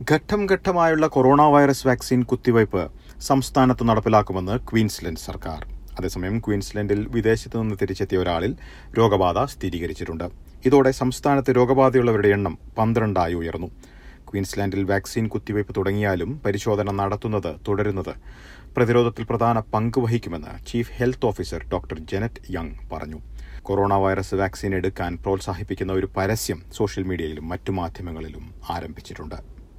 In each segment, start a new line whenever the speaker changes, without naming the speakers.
ഘട്ടം ഘട്ടമായുള്ള corona virus vaccine കുത്തിവയ്പ് സംസ്ഥാനത്ത് നടപ്പിലാക്കുമെന്ന് ക്വീൻസ്ലൻഡ് സർക്കാർ അതേസമയം ക്വീൻസ്ലൻഡിൽ വിദേശത്തു നിന്ന് തിരിച്ചെത്തിയ ഒരാളിൽ രോഗബാധ സ്ഥിരീകരിച്ചിട്ടുണ്ട് ഇതോടെ സംസ്ഥാനത്ത് രോഗബാധയുള്ളവരുടെ എണ്ണം പന്ത്രണ്ടായി ഉയർന്നു ക്വീൻസ്ലാൻഡിൽ വാക്സിൻ കുത്തിവയ്പ് തുടങ്ങിയാലും പരിശോധന നടത്തുന്നത് തുടരുന്നത് പ്രതിരോധത്തിൽ പ്രധാന പങ്ക് വഹിക്കുമെന്ന് chief health officer doctor Jeannette Young പറഞ്ഞു കൊറോണ വൈറസ് വാക്സിൻ എടുക്കാൻ പ്രോത്സാഹിപ്പിക്കുന്ന ഒരു പരസ്യം സോഷ്യൽ മീഡിയയിലും മറ്റു മാധ്യമങ്ങളിലും ആരംഭിച്ചിട്ടുണ്ട്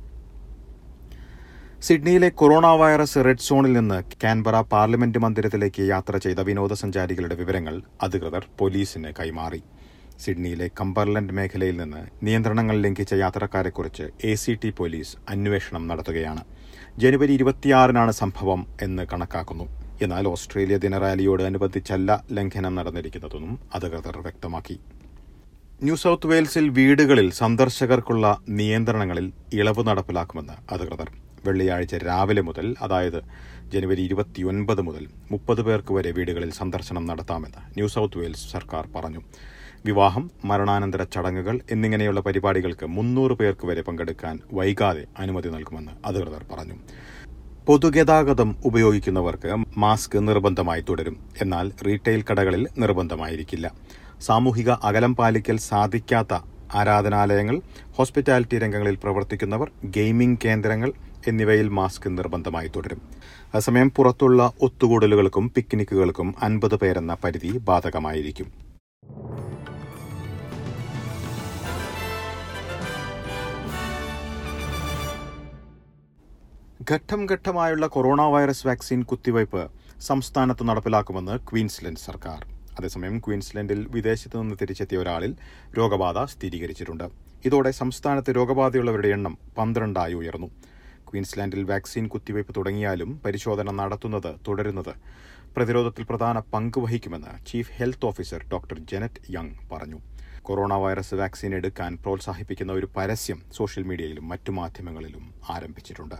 സിഡ്നിയിലെ കൊറോണ വൈറസ് റെഡ് സോണിൽ നിന്ന് കാൻബറ പാർലമെന്റ് മന്ദിരത്തിലേക്ക് യാത്ര ചെയ്ത വിനോദസഞ്ചാരികളുടെ വിവരങ്ങൾ അധികൃതർ പോലീസിന് കൈമാറി സിഡ്നിയിലെ കമ്പർലൻഡ് മേഖലയിൽ നിന്ന് നിയന്ത്രണങ്ങൾ ലംഘിച്ച യാത്രക്കാരെക്കുറിച്ച് എ സി ടി പോലീസ് അന്വേഷണം നടത്തുകയാണ് ജനുവരി ഇരുപത്തിയാറിനാണ് സംഭവം എന്ന് കണക്കാക്കുന്നു എന്നാൽ ഓസ്ട്രേലിയ ദിനറാലിയോട് അനുബന്ധിച്ചല്ല ലംഘനം നടന്നിരിക്കുന്നതെന്നും അധികൃതർ വ്യക്തമാക്കി ന്യൂ സൌത്ത് വെയിൽസിൽ വീടുകളിൽ സന്ദർശകർക്കുള്ള നിയന്ത്രണങ്ങളിൽ ഇളവ് നടപ്പിലാക്കുമെന്ന് അധികൃതർ വെള്ളിയാഴ്ച രാവിലെ മുതൽ അതായത് ജനുവരി ഇരുപത്തിയൊൻപത് മുതൽ മുപ്പത് പേർക്ക് വരെ വീടുകളിൽ സന്ദർശനം നടത്താമെന്ന് ന്യൂ സൌത്ത് വെയിൽസ് സർക്കാർ പറഞ്ഞു വിവാഹം മരണാനന്തര ചടങ്ങുകൾ എന്നിങ്ങനെയുള്ള പരിപാടികൾക്ക് മുന്നൂറ് പേർക്ക് വരെ പങ്കെടുക്കാൻ വൈകാതെ അനുമതി നൽകുമെന്ന് അധികൃതർ പറഞ്ഞു പൊതുഗതാഗതം ഉപയോഗിക്കുന്നവർക്ക് മാസ്ക് നിർബന്ധമായി തുടരും എന്നാൽ റീറ്റെയിൽ കടകളിൽ നിർബന്ധമായിരിക്കില്ല സാമൂഹിക അകലം പാലിക്കൽ സാധിക്കാത്ത ആരാധനാലയങ്ങൾ ഹോസ്പിറ്റാലിറ്റി രംഗങ്ങളിൽ പ്രവർത്തിക്കുന്നവർ ഗെയിമിംഗ് കേന്ദ്രങ്ങൾ എന്നിവയിൽ മാസ്ക് നിർബന്ധമായി തുടരും അതേസമയം പുറത്തുള്ള ഒത്തുകൂടലുകൾക്കും പിക്നിക്കുകൾക്കും അൻപത് പേരെന്ന പരിധി ബാധകമായിരിക്കും ഘട്ടം ഘട്ടമായുള്ള കൊറോണ വൈറസ് വാക്സിൻ കുത്തിവയ്പ് സംസ്ഥാനത്ത് നടപ്പിലാക്കുമെന്ന് ക്വീൻസ്ലൻഡ് സർക്കാർ അതേസമയം ക്വീൻസ്ലൻഡിൽ വിദേശത്തു നിന്ന് തിരിച്ചെത്തിയ ഒരാളിൽ രോഗബാധ സ്ഥിരീകരിച്ചിട്ടുണ്ട് ഇതോടെ സംസ്ഥാനത്ത് രോഗബാധയുള്ളവരുടെ എണ്ണം പന്ത്രണ്ടായി ഉയർന്നു ക്വീൻസ്ലാൻഡിൽ വാക്സിൻ കുത്തിവയ്പ് തുടങ്ങിയാലും പരിശോധന നടത്തുന്നത് തുടരുന്നത് പ്രതിരോധത്തിൽ പ്രധാന പങ്ക് വഹിക്കുമെന്ന് chief health officer doctor Jeannette Young പറഞ്ഞു കൊറോണ വൈറസ് വാക്സിൻ എടുക്കാൻ പ്രോത്സാഹിപ്പിക്കുന്ന ഒരു പരസ്യം സോഷ്യൽ മീഡിയയിലും മറ്റു മാധ്യമങ്ങളിലും ആരംഭിച്ചിട്ടുണ്ട്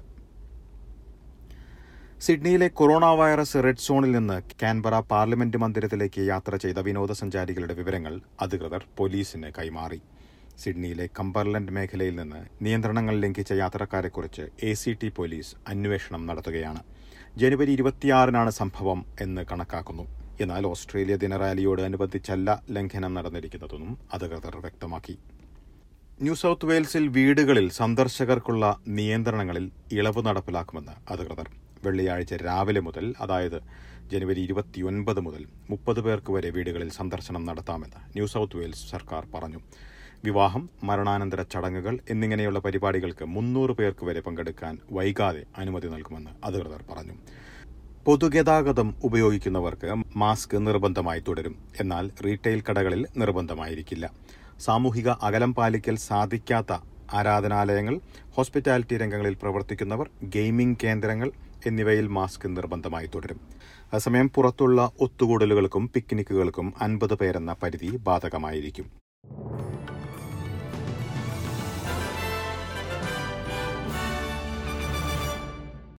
സിഡ്നിയിലെ കൊറോണ വൈറസ് റെഡ് സോണിൽ നിന്ന് കാൻബറ പാർലമെന്റ് മന്ദിരത്തിലേക്ക് യാത്ര ചെയ്ത വിനോദസഞ്ചാരികളുടെ വിവരങ്ങൾ അധികൃതർ പോലീസിന് കൈമാറി സിഡ്നിയിലെ കമ്പർലൻഡ് മേഖലയിൽ നിന്ന് നിയന്ത്രണങ്ങൾ ലംഘിച്ച യാത്രക്കാരെക്കുറിച്ച് എ സി ടി പോലീസ് അന്വേഷണം നടത്തുകയാണ് ജനുവരി ഇരുപത്തിയാറിനാണ് സംഭവം എന്ന് കണക്കാക്കുന്നു എന്നാൽ ഓസ്ട്രേലിയ ദിനറാലിയോട് അനുബന്ധിച്ചല്ല ലംഘനം നടന്നിരിക്കുന്നതെന്നും അധികൃതർ വ്യക്തമാക്കി ന്യൂ സൌത്ത് വെയിൽസിൽ വീടുകളിൽ സന്ദർശകർക്കുള്ള നിയന്ത്രണങ്ങളിൽ ഇളവ് നടപ്പിലാക്കുമെന്ന് അധികൃതർ വെള്ളിയാഴ്ച രാവിലെ മുതൽ അതായത് ജനുവരി ഇരുപത്തിയൊൻപത് മുതൽ മുപ്പത് പേർക്ക് വരെ വീടുകളിൽ സന്ദർശനം നടത്താമെന്ന് ന്യൂ സൌത്ത് വെയിൽസ് സർക്കാർ പറഞ്ഞു വിവാഹം മരണാനന്തര ചടങ്ങുകൾ എന്നിങ്ങനെയുള്ള പരിപാടികൾക്ക് മുന്നൂറ് പേർക്ക് വരെ പങ്കെടുക്കാൻ വൈകാതെ അനുമതി നൽകുമെന്ന് അധികൃതർ പറഞ്ഞു പൊതുഗതാഗതം ഉപയോഗിക്കുന്നവർക്ക് മാസ്ക് നിർബന്ധമായി തുടരും എന്നാൽ റീറ്റെയിൽ കടകളിൽ നിർബന്ധമായിരിക്കില്ല സാമൂഹിക അകലം പാലിക്കൽ സാധിക്കാത്ത ആരാധനാലയങ്ങൾ ഹോസ്പിറ്റാലിറ്റി രംഗങ്ങളിൽ പ്രവർത്തിക്കുന്നവർ ഗെയിമിംഗ് കേന്ദ്രങ്ങൾ എന്നിവയിൽ മാസ്ക് നിർബന്ധമായി തുടരും അതേസമയം പുറത്തുള്ള ഒത്തുകൂടലുകൾക്കും പിക്നിക്കുകൾക്കും അൻപത് പേരെന്ന പരിധി ബാധകമായിരിക്കും